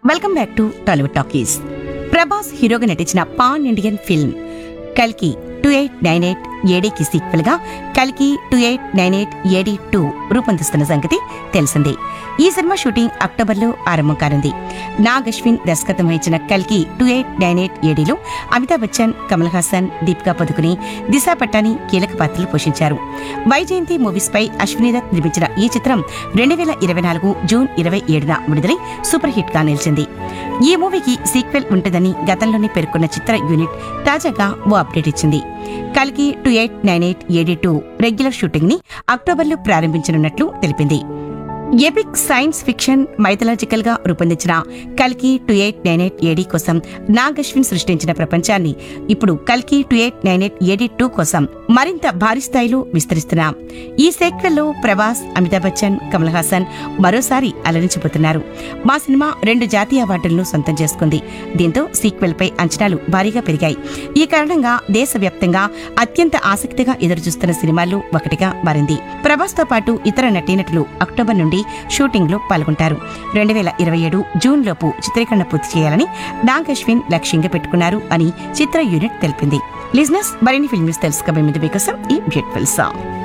welcome back to Tollywood talkies Prabhas హీరోగా నటించిన pan Indian film కల్కి టూ ఎయిట్ నైన్ ఎయిట్ ఏడీకి సీక్వెల్ గా కల్కి టూ ఎయిట్ నైన్ ఎయిట్ ఏడీ టూ రూపొందిస్తున్న సంగతి తెలిసిందే ఈ సినిమా షూటింగ్ అక్టోబర్ లో ఆరంభం కానుంది నాగ్ అశ్విన్ దర్శకత్వం వహించిన కల్కి టూ ఎయిట్ నైన్ ఎయిట్ ఏడీలో అమితాబ్ బచ్చన్ కమల్ హాసన్ దీపికా పదుకుని దిశా పట్టాని కీలక పాత్రలు పోషించారు వైజయంతి మూవీస్ పై అశ్విని దత్ నిర్మించిన ఈ చిత్రం రెండు వేల ఇరవై నాలుగు జూన్ ఇరవై ఏడున విడుదలై సూపర్ హిట్ గా నిలిచింది ఈ మూవీకి సీక్వెల్ ఉంటుందని గతంలోనే పేర్కొన్న చిత్ర యూనిట్ తాజాగా ఓ అప్డేట్ ఇచ్చింది కల్కి టూ ఎయిట్ నైన్ ఎయిట్ ఏడీ టూ రెగ్యులర్ షూటింగ్ ని అక్టోబర్లో ప్రారంభించనున్నట్లు తెలిపింది ఎపిక్ సైన్స్ ఫిక్షన్ మైథలాజికల్ గా రూపొందించిన కల్కి two eight nine eight AD కోసం నాగ్ అశ్విన్ సృష్టించిన ప్రపంచాన్ని ఇప్పుడు కల్కి టూ ఎయిట్ నైన్ ఎయిట్ ఏడీ టూ కోసం మరింత భారీ స్థాయిలో విస్తరిస్తున్నాం ఈ సెక్వెల్లో ప్రభాస్ అమితాబ్ బచ్చన్ కమల్ హాసన్ మరోసారి అలరించిపోతున్నారు మా సినిమా రెండు జాతీయ అవార్డులను సొంతం చేసుకుంది దీంతో సీక్వెల్ పై అంచనాలు భారీగా పెరిగాయి ఈ కారణంగా దేశవ్యాప్తంగా అత్యంత ఆసక్తిగా ఎదురుచూస్తున్న సినిమాల్లో ఒకటిగా మారింది ప్రభాస్ తో పాటు ఇతర నటీనటులు అక్టోబర్ నుండి షూటింగ్ లో పాల్గొంటారు రెండు వేల ఇరవై ఏడు జూన్ లోపు చిత్రీకరణ పూర్తి చేయాలని నాగ్ అశ్విన్ లక్ష్యంగా పెట్టుకున్నారు అని చిత్ర యూనిట్ తెలిపింది లిజినెస్ మరిన్ని ఫిల్మ్స్ తెలుసుకోబోయే ముందు మీకోసం ఈ బ్యూటిఫుల్ సాంగ్